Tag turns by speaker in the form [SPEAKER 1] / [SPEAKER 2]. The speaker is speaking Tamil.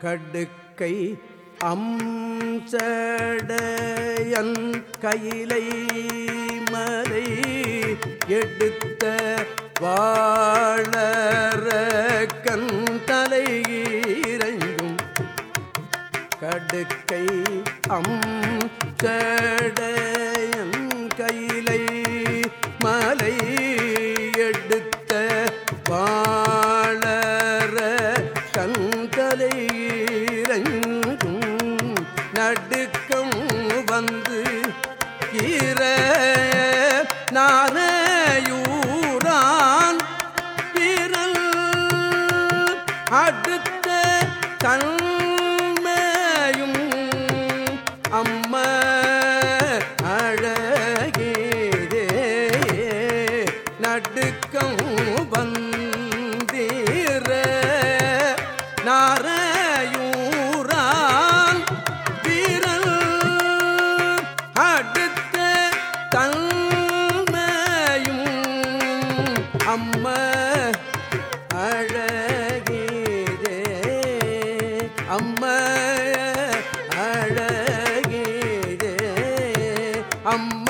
[SPEAKER 1] கடுக்கை அம்சடையன் கையிலை மலை எடுத்த வாழற கண் தலையிறையும் கடுக்கை அம் சடையன் கையிலை மலை எடுத்த வாழற கண்களையிறங்கும் நடுக்கம் வந்து ஈர நாரையூரான் விரல் அடுத்த தன்மையும் அம்ம அழகேதே நடுக்கம் வந்தீர நாரையூரான் வீரல் அடுத்த தன்மையும் அம்ம அழகீரே அம்ம அழகீரே அம்ம